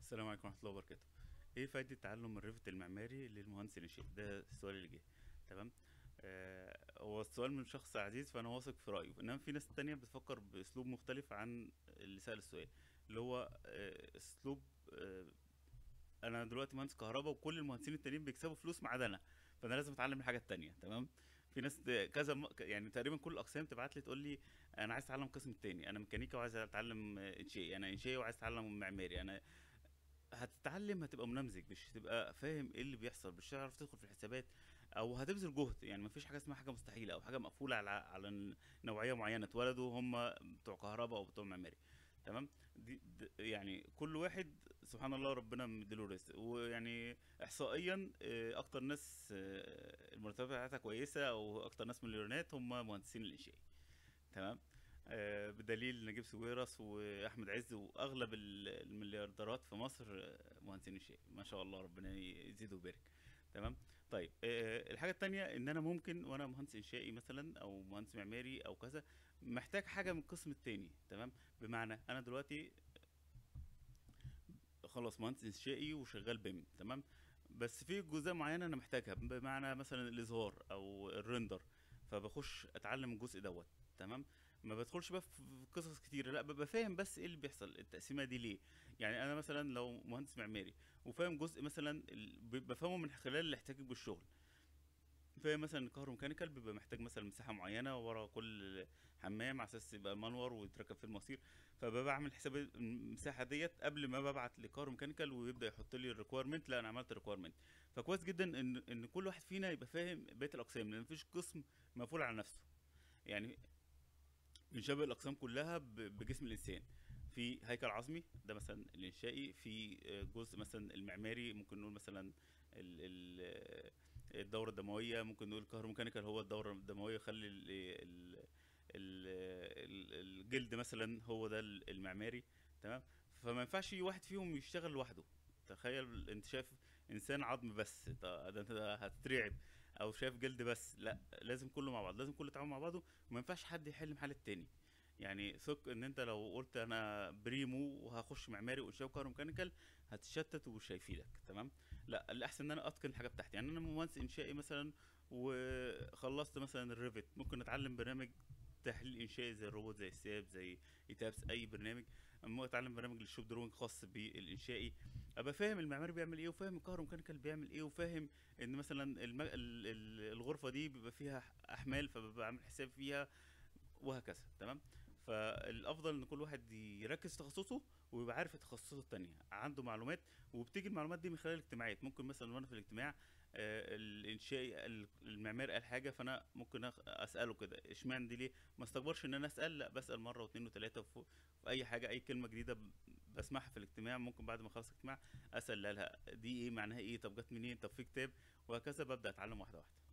السلام عليكم ورحمة الله وبركاته ايه فايدة تعلم الريفت المعماري للمهندس الانشائي ده السؤال اللي جه تمام آه هو السؤال من شخص عزيز فانا واثق في رأيه انما في ناس تانية بتفكر باسلوب مختلف عن اللي سأل السؤال اللي هو آه اسلوب آه انا دلوقتي مهندس كهرباء وكل المهندسين التانيين بيكسبوا فلوس ما عدا انا فانا لازم اتعلم الحاجة التانية تمام في ناس ت- كذا م- ك- يعني تقريبا كل الاقسام تبعت لي تقول لي انا عايز اتعلم القسم التاني انا ميكانيكا وعايز اتعلم آه، انشائي انا انشائي وعايز اتعلم معماري انا هتتعلم هتبقى منمذج مش هتبقى فاهم ايه اللي بيحصل مش هتعرف تدخل في الحسابات او هتبذل جهد يعني مفيش حاجه اسمها حاجه مستحيله او حاجه مقفوله على على نوعيه معينه اتولدوا هم بتوع كهرباء او بتوع معماري تمام دي د- يعني كل واحد سبحان الله ربنا مديله رزق ويعني احصائيا آه، اكتر ناس آه، المرتبات بتاعتها كويسه او اكتر ناس مليونات هم مهندسين الانشائي تمام آه، بدليل نجيب ساويرس واحمد عز واغلب ال- المليارديرات في مصر آه، مهندسين انشائي ما شاء الله ربنا يزيد ويبارك تمام طيب آه، الحاجه التانية ان انا ممكن وانا مهندس انشائي مثلا او مهندس معماري او كذا محتاج حاجه من القسم التاني تمام بمعنى انا دلوقتي خلاص مهندس انشائي وشغال بيم تمام بس في جزء معينه انا محتاجها بمعنى مثلا الاظهار او الريندر فبخش اتعلم الجزء دوت تمام ما بدخلش بقى في قصص كتير لا ببقى فاهم بس ايه اللي بيحصل التقسيمه دي ليه يعني انا مثلا لو مهندس معماري وفاهم جزء مثلا ال- ب- بفهمه من خلال الاحتكاك بالشغل فاهم مثلا الكهروميكانيكال بيبقى محتاج مثلا مساحه معينه ورا كل حمام على اساس يبقى منور ويتركب في المواسير فببقى بعمل حساب المساحه ديت قبل ما ببعت لكهروميكانيكال ويبدا يحط لي الريكويرمنت لا انا عملت ريكويرمنت فكويس جدا ان ان كل واحد فينا يبقى فاهم بقيه الاقسام لان مفيش قسم مقفول على نفسه يعني بنشبه الاقسام كلها ب- بجسم الانسان في هيكل عظمي ده مثلا الانشائي في آه، جزء مثلا المعماري ممكن نقول مثلا ال- ال- آه، الدوره الدمويه ممكن نقول الكهروميكانيكال هو الدوره الدمويه يخلي ال- ال- ال- ال- الجلد مثلا هو ده ال- المعماري تمام فما ينفعش واحد فيهم يشتغل لوحده تخيل انت شايف انسان عظم بس ط- ده انت هتترعب او شايف جلد بس لا لازم كله مع بعض لازم كله يتعامل مع بعضه وما ينفعش حد يحل محل التاني يعني ثق ان انت لو قلت انا بريمو وهخش معماري وانشاء وكهروميكانيكال هتشتت ومش هيفيدك تمام لا الاحسن ان انا اتقن الحاجه بتاعتي يعني انا مهندس انشائي مثلا وخلصت مثلا الريفت ممكن اتعلم برنامج تحليل انشائي زي الروبوت زي الساب زي ايتابس اي برنامج اما اتعلم برنامج للشوب دروينج خاص بالانشائي ابقى فاهم المعماري بيعمل ايه وفاهم الكهروميكانيكال بيعمل ايه وفاهم ان مثلا الم... ال... ال... الغرفه دي بيبقى فيها احمال فببقى عامل حساب فيها وهكذا تمام فالافضل ان كل واحد يركز في تخصصه ويبقى عارف التخصصات التانية عنده معلومات وبتيجي المعلومات دي من خلال الاجتماعات ممكن مثلا وانا في الاجتماع آه، الانشائي ال- المعماري قال حاجه فانا ممكن أخ- اساله كده اشمعنى دي ليه ما استكبرش ان انا اسال لا بسال مره واثنين وثلاثه في في اي حاجه اي كلمه جديده ب- بسمعها في الاجتماع ممكن بعد ما اخلص الاجتماع اسال لها دي ايه معناها ايه طب جت منين طب في كتاب وهكذا ببدا اتعلم واحده واحده